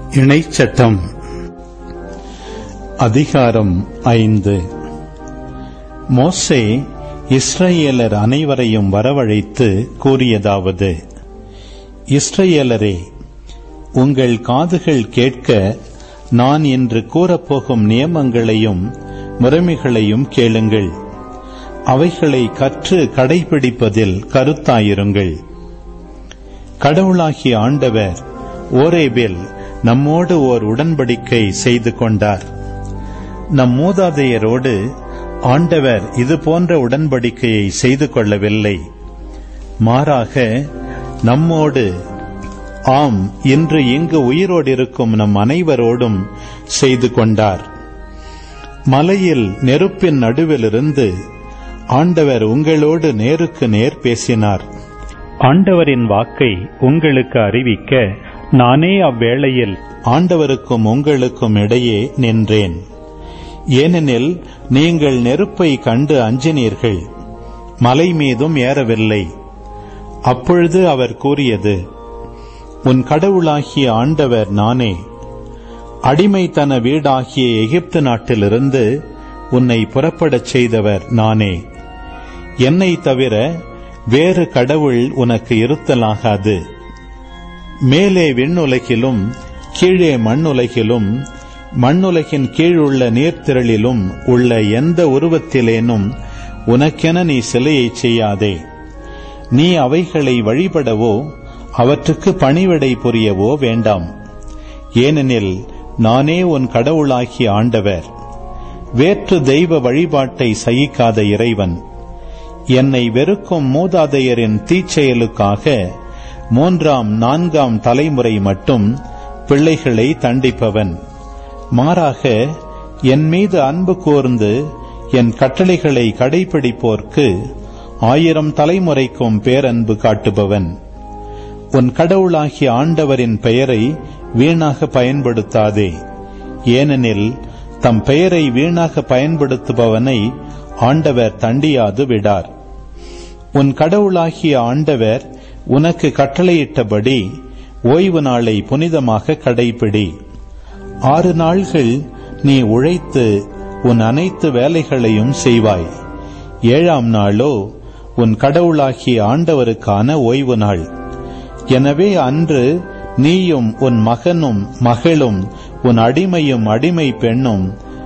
இணைச்சட்டம் அதிகாரம் ஐந்து மோசே இஸ்ரவேலர் அனைவரையும் வரவழைத்து கூறியதாவது இஸ்ரவேலரே உங்கள் காதுகள் கேட்க நான் இன்று கூறப்போகும் நியமங்களையும் முறைமைகளையும் கேளுங்கள் அவைகளை கற்று கடைபிடிப்பதில் கருத்தாயிருங்கள் கடவுளாகிய ஆண்டவர் ஓரேபில் நம்மோடு ஓர் உடன்படிக்கை செய்து கொண்டார் நம் மூதாதையரோடு ஆண்டவர் இது போன்ற உடன்படிக்கையை செய்து கொள்ளவில்லை மாறாக நம்மோடு ஆம் இன்று இங்கு உயிரோடு இருக்கும் நம் அனைவரோடும் செய்து கொண்டார் மலையில் நெருப்பின் நடுவிலிருந்து ஆண்டவர் உங்களோடு நேருக்கு நேர் பேசினார் ஆண்டவரின் வாக்கை உங்களுக்கு அறிவிக்க நானே அவ்வேளையில் ஆண்டவருக்கும் உங்களுக்கும் இடையே நின்றேன் ஏனெனில் நீங்கள் நெருப்பை கண்டு அஞ்சினீர்கள் மலை மீதும் ஏறவில்லை அப்பொழுது அவர் கூறியது உன் கடவுளாகிய ஆண்டவர் நானே அடிமைத்தன வீடாகிய எகிப்து நாட்டிலிருந்து உன்னை புறப்படச் செய்தவர் நானே என்னை தவிர வேறு கடவுள் உனக்கு இருத்தலாகாது மேலே விண்ணுலகிலும் கீழே மண்ணுலகிலும் மண்ணுலகின் கீழுள்ள நீர்த்திரளிலும் உள்ள எந்த உருவத்திலேனும் உனக்கென நீ சிலையைச் செய்யாதே நீ அவைகளை வழிபடவோ அவற்றுக்கு பணிவிடை புரியவோ வேண்டாம் ஏனெனில் நானே உன் கடவுளாகிய ஆண்டவர் வேற்று தெய்வ வழிபாட்டை சகிக்காத இறைவன் என்னை வெறுக்கும் மூதாதையரின் தீச்செயலுக்காக மூன்றாம் நான்காம் தலைமுறை மட்டும் பிள்ளைகளை தண்டிப்பவன் மாறாக என் மீது அன்பு கூர்ந்து என் கட்டளைகளை கடைபிடிப்போர்க்கு ஆயிரம் தலைமுறைக்கும் பேரன்பு காட்டுபவன் உன் கடவுளாகிய ஆண்டவரின் பெயரை வீணாக பயன்படுத்தாதே ஏனெனில் தம் பெயரை வீணாக பயன்படுத்துபவனை ஆண்டவர் தண்டியாது விடார் உன் கடவுளாகிய ஆண்டவர் உனக்கு கட்டளையிட்டபடி ஓய்வு நாளை புனிதமாக கடைபிடி ஆறு நாள்கள் நீ உழைத்து உன் அனைத்து வேலைகளையும் செய்வாய் ஏழாம் நாளோ உன் கடவுளாகிய ஆண்டவருக்கான ஓய்வு நாள் எனவே அன்று நீயும் உன் மகனும் மகளும் உன் அடிமையும் அடிமை பெண்ணும்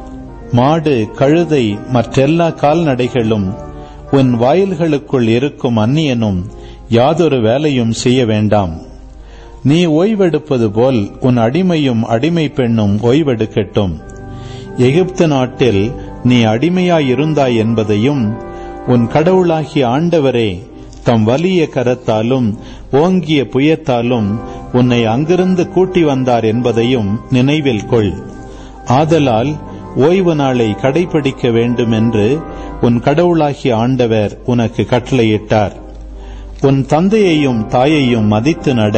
மாடு கழுதை மற்றெல்லா கால்நடைகளும் உன் வாயில்களுக்குள் இருக்கும் அந்நியனும் யாதொரு வேலையும் செய்ய வேண்டாம் நீ ஓய்வெடுப்பது போல் உன் அடிமையும் அடிமை பெண்ணும் ஓய்வெடுக்கட்டும் எகிப்து நாட்டில் நீ அடிமையாயிருந்தாய் என்பதையும் உன் கடவுளாகிய ஆண்டவரே தம் வலிய கரத்தாலும் ஓங்கிய புயத்தாலும் உன்னை அங்கிருந்து கூட்டி வந்தார் என்பதையும் நினைவில் கொள் ஆதலால் ஓய்வு நாளை கடைபிடிக்க வேண்டும் என்று உன் கடவுளாகிய ஆண்டவர் உனக்கு கட்டளையிட்டார் உன் தந்தையையும் தாயையும் மதித்து நட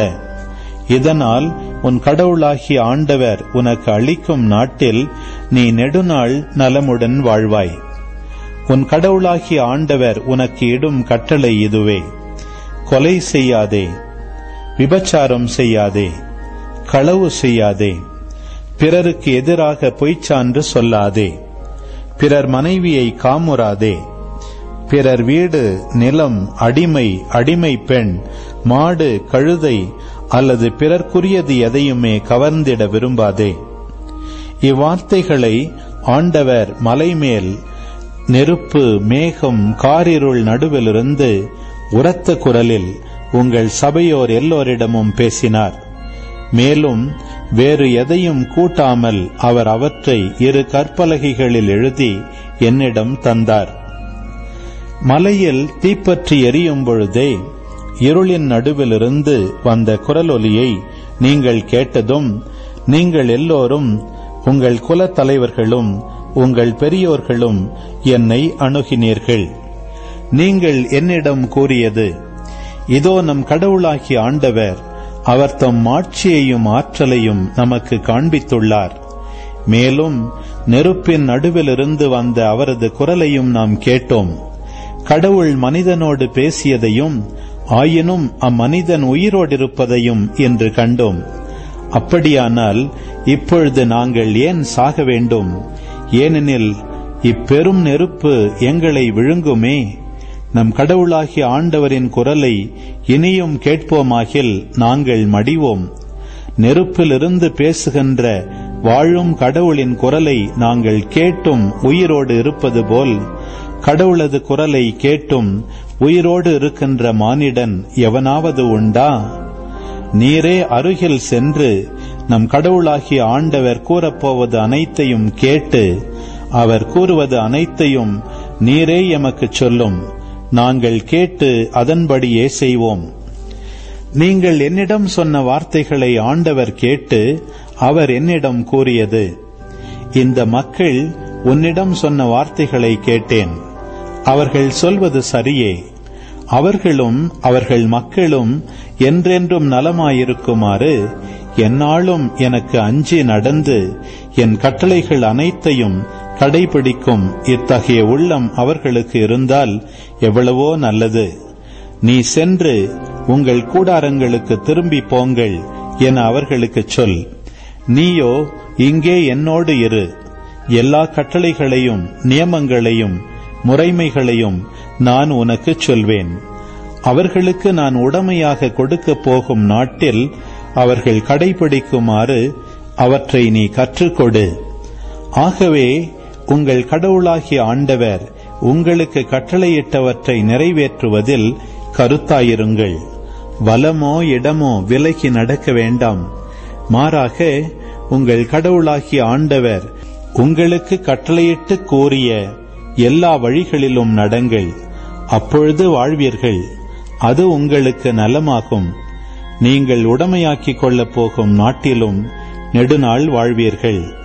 இதனால் உன் கடவுளாகிய ஆண்டவர் உனக்கு அளிக்கும் நாட்டில் நீ நெடுநாள் நலமுடன் வாழ்வாய் உன் கடவுளாகிய ஆண்டவர் உனக்கு இடும் கட்டளை இதுவே கொலை செய்யாதே விபச்சாரம் செய்யாதே களவு செய்யாதே பிறருக்கு எதிராக பொய்ச்சான்று சொல்லாதே பிறர் மனைவியை காமுறாதே பிறர் வீடு நிலம் அடிமை அடிமை பெண் மாடு கழுதை அல்லது பிறர்க்குரியது எதையுமே கவர்ந்திட விரும்பாதே இவ்வார்த்தைகளை ஆண்டவர் மலைமேல் நெருப்பு மேகம் காரிருள் நடுவிலிருந்து உரத்த குரலில் உங்கள் சபையோர் எல்லோரிடமும் பேசினார் மேலும் வேறு எதையும் கூட்டாமல் அவர் அவற்றை இரு கற்பலகைகளில் எழுதி என்னிடம் தந்தார் மலையில் தீப்பற்றி எரியும் பொழுதே இருளின் நடுவிலிருந்து வந்த குரலொலியை நீங்கள் கேட்டதும் நீங்கள் எல்லோரும் உங்கள் குலத் தலைவர்களும் உங்கள் பெரியோர்களும் என்னை அணுகினீர்கள் நீங்கள் என்னிடம் கூறியது இதோ நம் கடவுளாகிய ஆண்டவர் அவர் தம் ஆட்சியையும் ஆற்றலையும் நமக்கு காண்பித்துள்ளார் மேலும் நெருப்பின் நடுவிலிருந்து வந்த அவரது குரலையும் நாம் கேட்டோம் கடவுள் மனிதனோடு பேசியதையும் ஆயினும் அம்மனிதன் உயிரோடிருப்பதையும் இன்று கண்டோம் அப்படியானால் இப்பொழுது நாங்கள் ஏன் சாக வேண்டும் ஏனெனில் இப்பெரும் நெருப்பு எங்களை விழுங்குமே நம் கடவுளாகிய ஆண்டவரின் குரலை இனியும் கேட்போமாகில் நாங்கள் மடிவோம் நெருப்பிலிருந்து பேசுகின்ற வாழும் கடவுளின் குரலை நாங்கள் கேட்டும் உயிரோடு இருப்பது போல் கடவுளது குரலை கேட்டும் உயிரோடு இருக்கின்ற மானிடன் எவனாவது உண்டா நீரே அருகில் சென்று நம் கடவுளாகிய ஆண்டவர் கூறப்போவது அனைத்தையும் கேட்டு அவர் கூறுவது அனைத்தையும் நீரே எமக்குச் சொல்லும் நாங்கள் கேட்டு அதன்படியே செய்வோம் நீங்கள் என்னிடம் சொன்ன வார்த்தைகளை ஆண்டவர் கேட்டு அவர் என்னிடம் கூறியது இந்த மக்கள் உன்னிடம் சொன்ன வார்த்தைகளை கேட்டேன் அவர்கள் சொல்வது சரியே அவர்களும் அவர்கள் மக்களும் என்றென்றும் நலமாயிருக்குமாறு எந்நாளும் எனக்கு அஞ்சி நடந்து என் கட்டளைகள் அனைத்தையும் கடைபிடிக்கும் இத்தகைய உள்ளம் அவர்களுக்கு இருந்தால் எவ்வளவோ நல்லது நீ சென்று உங்கள் கூடாரங்களுக்கு திரும்பி போங்கள் என அவர்களுக்குச் சொல் நீயோ இங்கே என்னோடு இரு எல்லா கட்டளைகளையும் நியமங்களையும் முறைமைகளையும் நான் உனக்குச் சொல்வேன் அவர்களுக்கு நான் உடமையாக கொடுக்கப் போகும் நாட்டில் அவர்கள் கடைபிடிக்குமாறு அவற்றை நீ கற்றுக்கொடு ஆகவே உங்கள் கடவுளாகிய ஆண்டவர் உங்களுக்கு கட்டளையிட்டவற்றை நிறைவேற்றுவதில் கருத்தாயிருங்கள் வலமோ இடமோ விலகி நடக்க வேண்டாம் மாறாக உங்கள் கடவுளாகிய ஆண்டவர் உங்களுக்கு கட்டளையிட்டு கூறிய எல்லா வழிகளிலும் நடங்கள் அப்பொழுது வாழ்வீர்கள் அது உங்களுக்கு நலமாகும் நீங்கள் உடமையாக்கிக் கொள்ளப் போகும் நாட்டிலும் நெடுநாள் வாழ்வீர்கள்